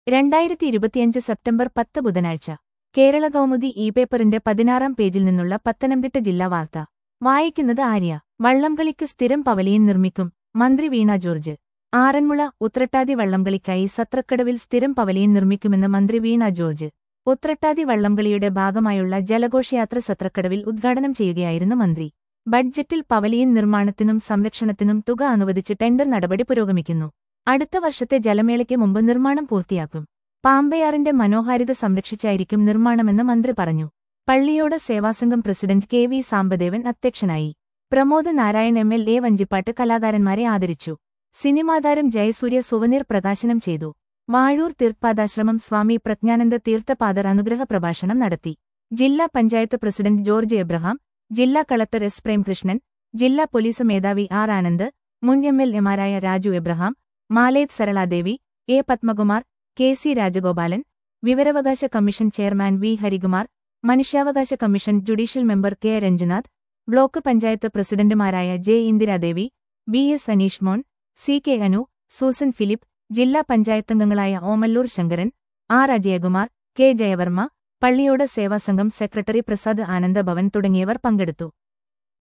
രണ്ടായിരത്തി ഇരുപത്തിയഞ്ച് സെപ്റ്റംബർ പത്ത് ബുധനാഴ്ച കേരള കൗമുദി ഇ പേപ്പറിന്റെ പതിനാറാം പേജിൽ നിന്നുള്ള പത്തനംതിട്ട ജില്ലാ വാർത്ത വായിക്കുന്നത് ആര്യ വള്ളംകളിക്ക് സ്ഥിരം പവലിയൻ നിർമ്മിക്കും മന്ത്രി വീണ ജോർജ് ആറന്മുള ഉത്രട്ടാതി വള്ളംകളിക്കായി സത്രക്കടവിൽ സ്ഥിരം പവലിയൻ നിർമ്മിക്കുമെന്ന് മന്ത്രി വീണ ജോർജ് ഉത്രട്ടാതി വള്ളംകളിയുടെ ഭാഗമായുള്ള ജലഘോഷയാത്ര സത്രക്കടവിൽ ഉദ്ഘാടനം ചെയ്യുകയായിരുന്നു മന്ത്രി ബഡ്ജറ്റിൽ പവലിയൻ നിർമ്മാണത്തിനും സംരക്ഷണത്തിനും തുക അനുവദിച്ച് ടെൻഡർ നടപടി പുരോഗമിക്കുന്നു അടുത്ത വർഷത്തെ ജലമേളയ്ക്ക് മുമ്പ് നിർമ്മാണം പൂർത്തിയാക്കും പാമ്പയാറിന്റെ മനോഹാരിത സംരക്ഷിച്ചായിരിക്കും നിർമ്മാണമെന്ന് മന്ത്രി പറഞ്ഞു Palliyoda Sevasangham president K V Sambadevan അധ്യക്ഷനായി Pramod Narayan M L A വഞ്ചിപ്പാട്ട് കലാകാരന്മാരെ ആദരിച്ചു സിനിമാതാരം ജയസൂര്യ സുവനീർ പ്രകാശനം ചെയ്തു വാഴൂർ തീർത്ഥാദാശ്രമം സ്വാമി പ്രജ്ഞാനന്ദ തീർത്ഥപാദർ അനുഗ്രഹ പ്രഭാഷണം നടത്തി ജില്ലാ പഞ്ചായത്ത് പ്രസിഡന്റ് ജോർജ് എബ്രഹാം ജില്ലാ കളക്ടർ എസ് പ്രേംകൃഷ്ണൻ ജില്ലാ പോലീസ് മേധാവി ആർ ആനന്ദ് മുൻ എം എൽ എമാരായ Raju Abraham Maleth Saraladevi A Padmakumar K C Rajagopalan വിവരാവകാശ കമ്മീഷൻ ചെയർമാൻ വി ഹരികുമാർ മനുഷ്യാവകാശ commission judicial member K Ranjunath block panchayat പ്രസിഡന്റുമാരായ J Indiradevi B S Aneesh Mon C K Anu Susan Philip ജില്ലാ പഞ്ചായത്തംഗങ്ങളായ Omallur Sankaran R Ajayakumar K Jayavarma Palliyoda Sevasangham secretary Prasad Anandabhavan തുടങ്ങിയവർ പങ്കെടുത്തു